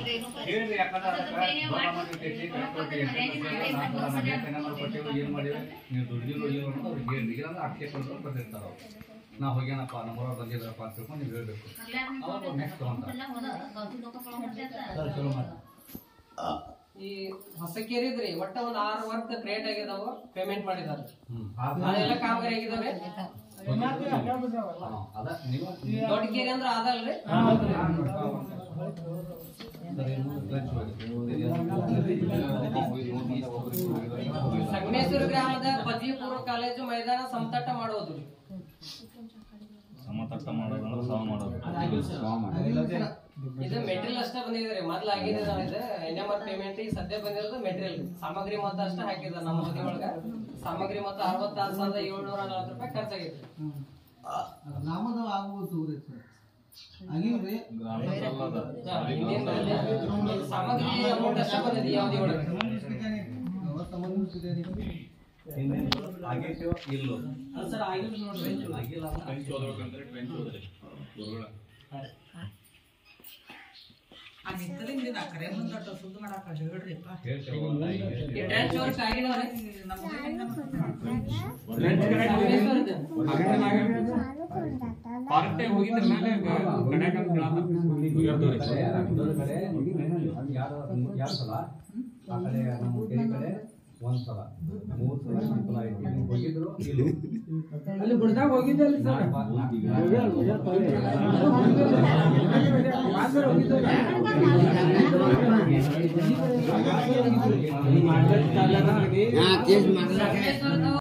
ಹೇಳ್ರಿ ಯಾಕಂದ್ರೆ ಅದಕ್ಕೆ ದೊಡ್ಡ ಮನೆ ಕಟ್ಟಿ ಕಟ್ಕೊಟ್ಟಿ ಏನ್ ಕೊಟ್ಟಿವಿ ಏನ್ ಮಾಡಿವಿ ನೀವು ದುಡ್ಡು ದುಡ್ಡು ಅನ್ನೋದು ಅವ್ರಿಗೆ ಹೇಳ್ರಿ ಇಲ್ಲಾಂದ್ರೆ ಆಕ್ಷೇಪ ಅಂತ ಬರ್ತಿರ್ತಾರ ಅವ್ರು ನಾ ಹೋಗ್ಯಾನಪ್ಪ ನಮ್ಮವ್ರು ಬಂದಿದ್ರಪ್ಪ ಅಂತ ತಿಳ್ಕೊಂಡು ನೀವು ಹೇಳ್ಬೇಕು ಅವಾಗ ನೆಕ್ಸ್ಟ್ ತಗೊಂತಾರೆ ಸರ್ ಚಲೋ ಮಾಡಿ ಈ ಹೊಸಕೇರಿದ್ರಿ ಒಟ್ಟ ಒಂದ್ ಆರು ವರ್ಕ್ ಕ್ರಿಯೇಟ್ ಆಗಿದಾವ ಪೇಮೆಂಟ್ ಮಾಡಿದಾರೆ ಹ್ಮ್ ಅದೆಲ್ಲ ಕಾಮಗಾರಿ ಆಗಿದಾವೆ ಹಾ, ಅದ ನೀವು ದೊಡ್ಡ ಕೇರಿ ಅಂದ್ರ ಅದಲ್ರಿ ಸಂಗಮೇಶ್ವರ ಗ್ರಾಮದ ಪದವಿ ಪೂರ್ವ ಕಾಲೇಜು ಮೈದಾನ ಸಮತಟ್ಟ ಮಾಡೋದು ಸಮತಟ್ಟ ಮಾಡೋದಂದ್ರೆ ಸಾವು ಮಾಡೋದು ಇದು ಮೆಟೀರಿಯಲ್ ಅಷ್ಟೇ ಬಂದಿದೆ ಮೊದ್ಲು ಆಗಿದೆ ಇದು ಎನ್ ಎಂ ಆರ್ ಪೇಮೆಂಟ್ ಈಗ ಸದ್ಯ ಬಂದಿರೋದು ಮೆಟೀರಿಯಲ್ ಸಾಮಗ್ರಿ ಮೊತ್ತ ಅಷ್ಟೇ ಹಾಕಿದ ನಮ್ಮ ಮನೆ ಒಳಗ ಸಾಮಗ್ರಿ ಮೊತ್ತ ಅರವತ್ತಾರು ಸಾವಿರದ ಏಳ್ನೂರ ನಲವತ್ತು ರೂಪಾಯಿ ಖರ್ಚಾಗೈತಿ ನಾಮದ ಆಗ್ಬೋದು ಸರ್ ಆಗಿಲ್ರಿ ಗ್ರಾಮದಲ್ಲದ ಹಾ, ಇನ್ನೇನ್ ಬರಲ್ಲ. ಈಗ ಸಾಮಗ್ರಿ ಅಮೌಂಟ್ ಅಷ್ಟೇ ಬಂದಿದೆ ಯಾವ್ದು ಒಳಗೆ ಆಗೈತೋ ಇಲ್ಲೋ ಸರ್ ಆಗಿಲ್ಲ ನೋಡ್ರಿ ಆಗಿಲ್ಲ ಅಂದ್ರೆ ಆ ನಿಂತರಿಂದ ಆ ಕರೆ ಮುಂದಟ್ಟ ಸುದ್ದಿ ಮಾಡಾಕ ಹೇಳ್ರಿಪ್ಪ ಹೇಳ್ತೇವಲ್ಲ ಈಗ ಹೇಳ್ತೇವೆ. ಈ ಟ್ರೆಂಚ್ ವರ್ಕ್ ಆಗಿದಾವ್ರಿ ನಮ್ಮ ಊರಿನ ಸಂಗಮೇಶ್ವರದ್ದು. ಇನ್ನೊಂದು ಕಡೆ, ಇನ್ನೊಂದು ಕಡೆ ಯಾರು ಯಾರು ಸಲ ಆ ಕಡೆ ನಮ್ಮ ಕೆರೆ ಕಡೆ ಒಂದ್ ಸಲ ಮೂರ್ ಸಲ ನಾಲ್ಕು ಸಲ ಆಯ್ತು ನೀವು ಹೋಗಿದ್ರು ಇಲ್ಲೋ ಅಲ್ಲಿ ಬಿಡ್ದಾಗ ಹೋಗಿದ್ದಲ್ಲ ಸರ್ ಸಂಗಮೇಶ್ವರದ್ದು